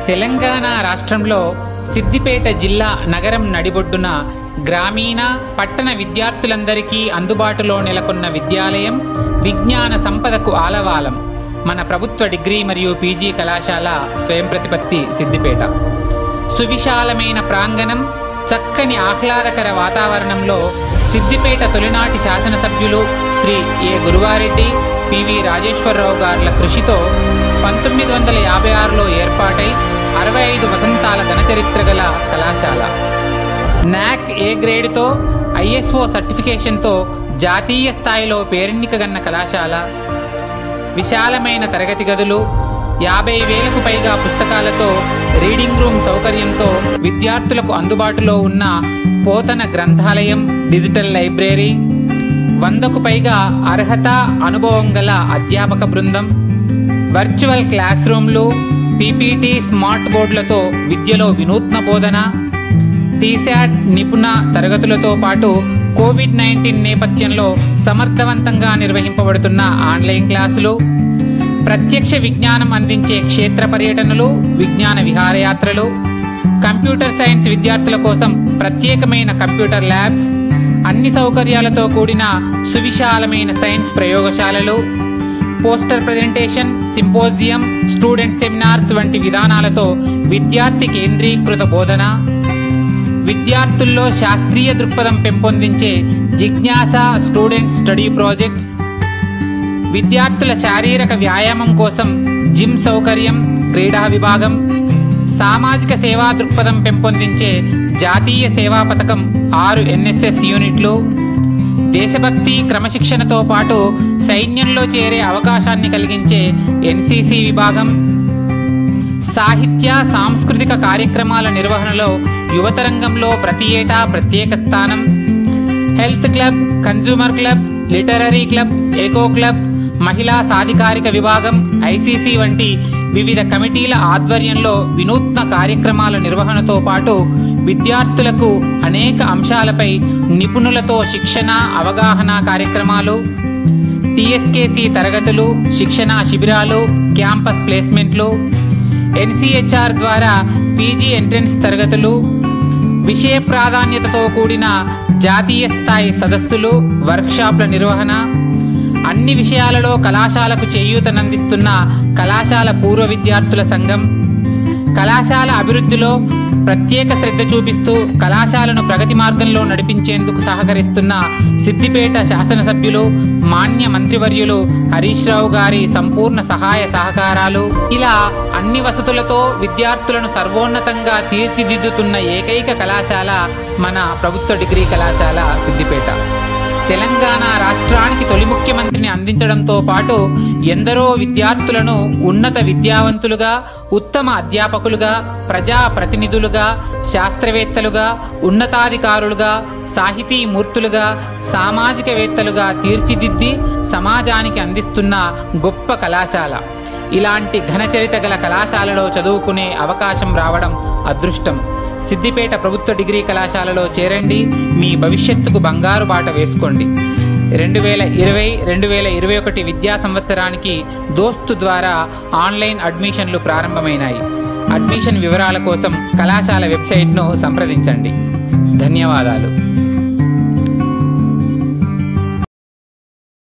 తెలంగాణ రాష్ట్రంలో సిద్దిపేట జిల్లా నగరం నడిబొడ్డున గ్రామీణ పట్టణ విద్యార్థులందరికీ అందుబాటులో నెలకొన్న విద్యాలయం విజ్ఞాన సంపదకు ఆలవాలం మన ప్రభుత్వ డిగ్రీ మరియు పీజీ కళాశాల స్వయం ప్రతిపత్తి సిద్దిపేట సువిశాలమైన ప్రాంగణం చక్కని ఆహ్లాదకర వాతావరణంలో సిద్దిపేట తొలినాటి శాసనసభ్యులు శ్రీ ఏ గురువారెడ్డి పివి రాజేశ్వరరావు గారుల కృషితో పంతొమ్మిది వందల యాభై ఆరులో ఏర్పాటై అరవై ఐదు వసంతాల ఘనచరిత్ర గల కళాశాల నాక్ ఏ గ్రేడ్తో ఐఎస్ఓ సర్టిఫికేషన్తో జాతీయ స్థాయిలో పేరెన్నికగన్న కళాశాల విశాలమైన తరగతి గదులు యాభై వేలకు పైగా పుస్తకాలతో రీడింగ్ రూమ్ సౌకర్యంతో విద్యార్థులకు అందుబాటులో ఉన్న పోతన గ్రంథాలయం డిజిటల్ లైబ్రరీ వందకు పైగా అర్హత అనుభవం గల అధ్యాపక బృందం వర్చువల్ క్లాస్ రూమ్లు పీపీటీ స్మార్ట్ బోర్డులతో విద్యలో వినూత్న బోధన టీశాట్ నిపుణ తరగతులతో పాటు కోవిడ్ నైన్టీన్ నేపథ్యంలో సమర్థవంతంగా నిర్వహింపబడుతున్న ఆన్లైన్ క్లాసులు ప్రత్యక్ష విజ్ఞానం అందించే క్షేత్ర పర్యటనలు విజ్ఞాన విహారయాత్రలు కంప్యూటర్ సైన్స్ విద్యార్థుల కోసం ప్రత్యేకమైన కంప్యూటర్ ల్యాబ్స్ అన్ని సౌకర్యాలతో కూడిన సువిశాలమైన సైన్స్ ప్రయోగశాలలు poster presentation symposium student seminars వంటి విధానాలతో విద్యార్థి కేంద్రీకృత బోధన విద్యార్థుల్లో శాస్త్రీయ దృక్పథం పెంపొందించే జిజ్ఞాస స్టూడెంట్ స్టడీ ప్రాజెక్ట్స్ విద్యార్థుల శారీరక వ్యాయామం కోసం జిమ్ సౌకర్యం క్రీడా విభాగం సామాజిక సేవా దృక్పథం పెంపొందించే జాతీయ సేవా పథకం ఆరు ఎన్ఎస్ఎస్ యూనిట్లు దేశభక్తి క్రమశిక్షణతో పాటు సైన్యంలో చేరే అవకాశాన్ని కలిగించే ఎన్సిసి విభాగం సాహిత్య సాంస్కృతిక కార్యక్రమాల నిర్వహణలో యువతరంగంలో ప్రతి ఏటా ప్రత్యేక స్థానం health club consumer club literary club eco club మహిళా సాధికారిక విభాగం ఐసీసీ వంటి వివిధ కమిటీల ఆధ్వర్యంలో వినూత్న కార్యక్రమాల నిర్వహణతో పాటు విద్యార్థులకు అనేక అంశాలపై నిపుణులతో శిక్షణ అవగాహన కార్యక్రమాలు టీఎస్కేసి తరగతులు శిక్షణ శిబిరాలు క్యాంపస్ ప్లేస్మెంట్లు ఎన్సిహెచ్ఆర్ ద్వారా పీజీ ఎంట్రన్స్ తరగతులు విషయ ప్రాధాన్యతతో కూడిన జాతీయ స్థాయి సదస్సులు వర్క్షాప్ల నిర్వహణ అన్ని విషయాలలో కళాశాలకు చేయూతనందిస్తున్న కళాశాల పూర్వ విద్యార్థుల సంఘం కళాశాల అభివృద్ధిలో ప్రత్యేక శ్రద్ధ చూపిస్తూ కళాశాలను ప్రగతి మార్గంలో నడిపించేందుకు సహకరిస్తున్న సిద్దిపేట శాసనసభ్యులు మాన్య మంత్రివర్యులు హరీష్ రావు గారి సంపూర్ణ సహాయ సహకారాలు ఇలా అన్ని వసతులతో విద్యార్థులను సర్వోన్నతంగా తీర్చిదిద్దుతున్న ఏకైక కళాశాల మన ప్రభుత్వ డిగ్రీ కళాశాల సిద్దిపేట తెలంగాణ రాష్ట్రానికి తొలి ముఖ్యమంత్రిని అందించడంతో పాటు ఎందరో విద్యార్థులను ఉన్నత విద్యావంతులుగా ఉత్తమ అధ్యాపకులుగా ప్రజా ప్రతినిధులుగా శాస్త్రవేత్తలుగా ఉన్నతాధికారులుగా సాహితీమూర్తులుగా సామాజికవేత్తలుగా తీర్చిదిద్ది సమాజానికి అందిస్తున్న గొప్ప కళాశాల ఇలాంటి ఘనచరిత గల కళాశాలలో చదువుకునే అవకాశం రావడం అదృష్టం సిద్దిపేట ప్రభుత్వ డిగ్రీ కళాశాలలో చేరండి మీ భవిష్యత్తుకు బంగారు బాట వేసుకోండి రెండు వేల ఇరవై రెండు వేల ఇరవై ఒకటి విద్యా సంవత్సరానికి దోస్తు ద్వారా ఆన్లైన్ అడ్మిషన్లు ప్రారంభమైనాయి అడ్మిషన్ వివరాల కోసం కళాశాల వెబ్సైట్ను సంప్రదించండి ధన్యవాదాలు